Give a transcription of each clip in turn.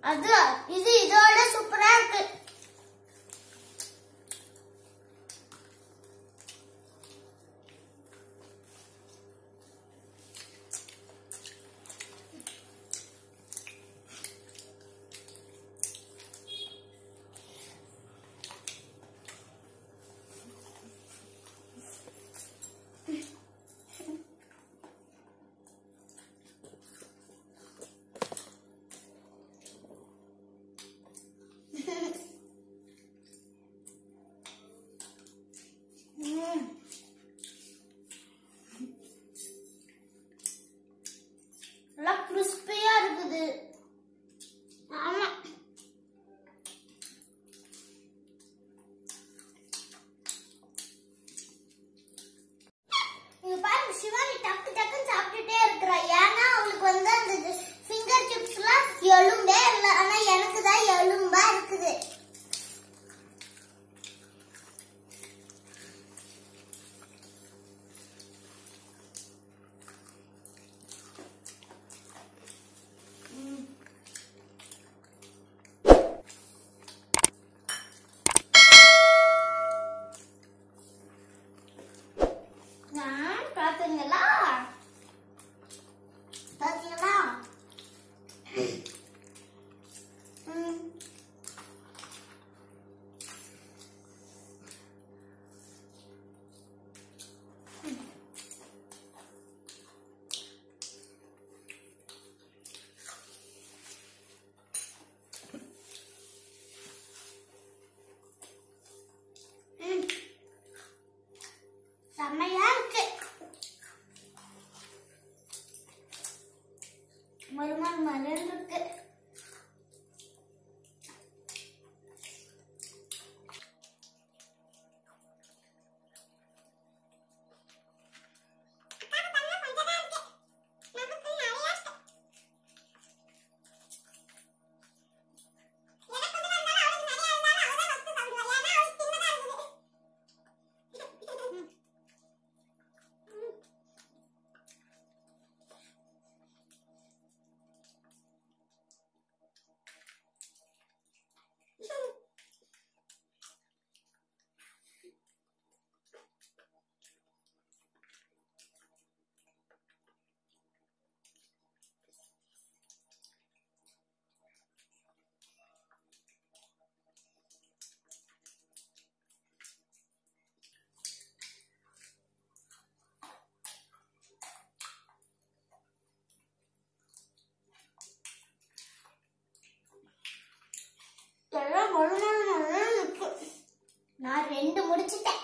அது இது இதோட சூப்பரா இருக்கு ம். நல்லா கிறிஸ்பியா இருக்குது ஆமா இங்க பாருங்க சிவானி டக்கு டக்குன்னு சாப்பிட்டுட்டே இருக்கிறா ஏன்னா அவளுக்கு வந்து அந்த ஃபிங்கர் சிப்ஸ்லாம் எலும்பே இல்லை ஆனா எனக்கு தான் எலும்பா இருக்குது நான் பாத்தீங்களா பாத்தீங்களா ம். ம். செம்மையா இருக்கு மருமன் மலர் இருக்கு எல்லாம் மறுநாள் நல்லா இருக்கு நான் ரெண்டு முடிச்சிட்டேன்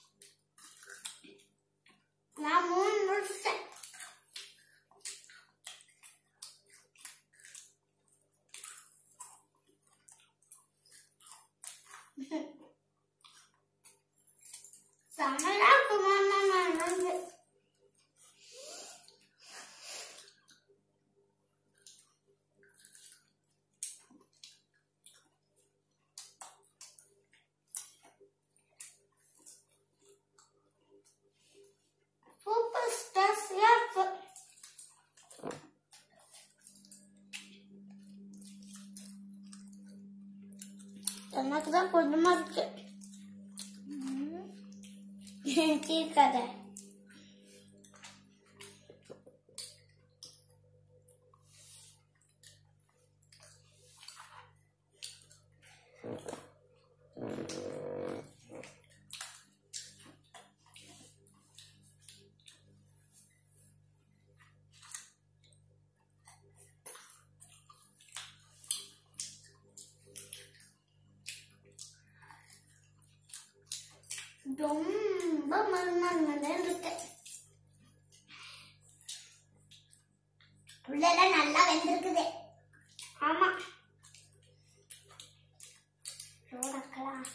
நான் மூணு முடிச்சிட்டேன் செம்மையா இருக்கு மாமா நல்லா இருக்கு சூப்பர் ஸ்டேஸ்டியா இருக்கு எனக்கு தான் கொஞ்சமா இருக்கு தீர்க்காத ரொம்ப மருமருமன்னு இருக்கு உள்ளெல்லாம் நல்லா வெந்திருக்குது ஆமா சோடக்கலாம்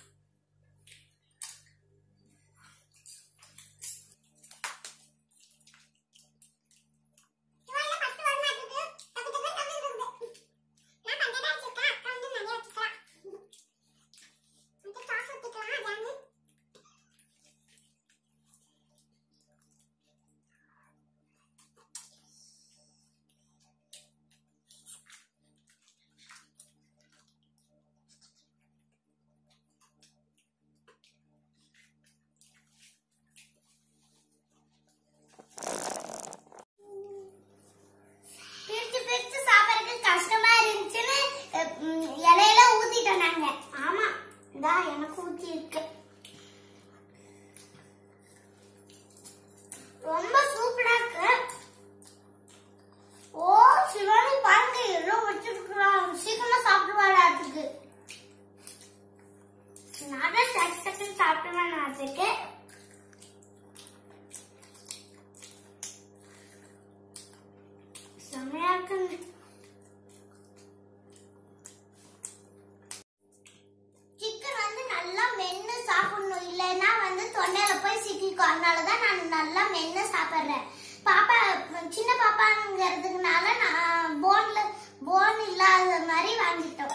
இல்லாத மாதிரி வாங்கிட்டோம்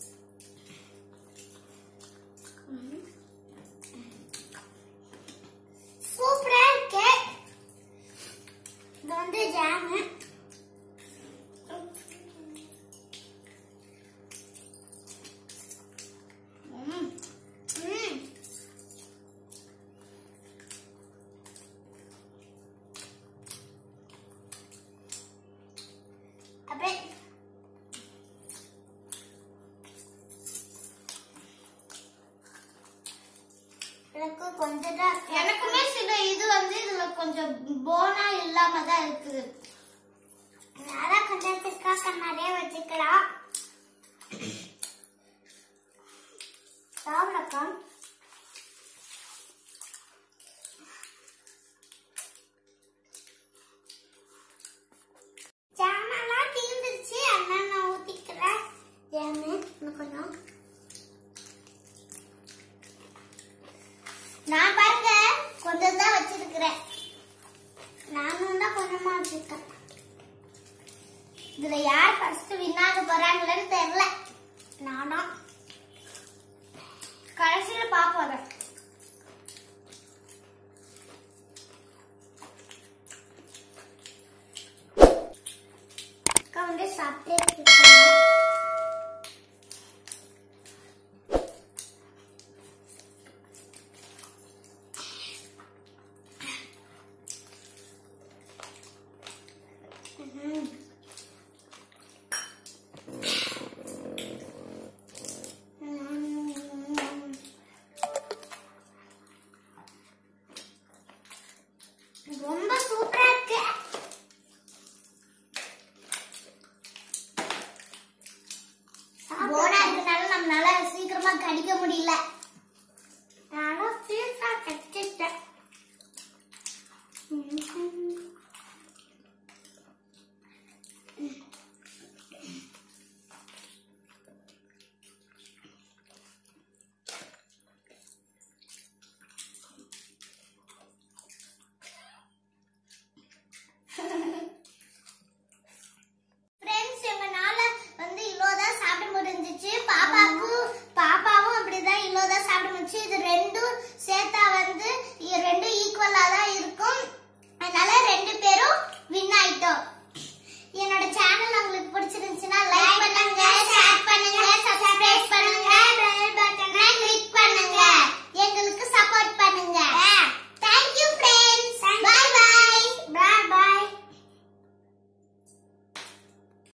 சூப்பரா இருக்கு இது வந்து ஜாமு ம். ம். அப்படியே எனக்கு கொஞ்சம் தான் எனக்குமே சில இது வந்து இதுல கொஞ்சம் போனா இல்லாம தான் இருக்குது அதான் கொஞ்சத்துக்காக நிறைய வச்சுக்கலாம் சாப்பிடக்கா ஜாமெல்லாம் தீர்ந்துருச்சு அண்ணா நான் ஊத்திக்கிறேன் ஜாமு இன்னும் கொஞ்சம் நான் பாருங்க கொஞ்சம் தான் வச்சிருக்கிறேன் நானும் தான் கொஞ்சமா வச்சிருக்கேன் இதுல யார் ஃபர்ஸ்ட் வின்னாக போறாங்கன்னு தெரியல நானா கடைசியில பாப்போம் அதை. அக்கா வந்து சாப்பிட்டே இருக்காங்க ம்ஹும். ம். ரொம்ப சூப்பரா இருக்கு போனா இருக்கனால நம்மளால சீக்கிரமா கடிக்க முடியல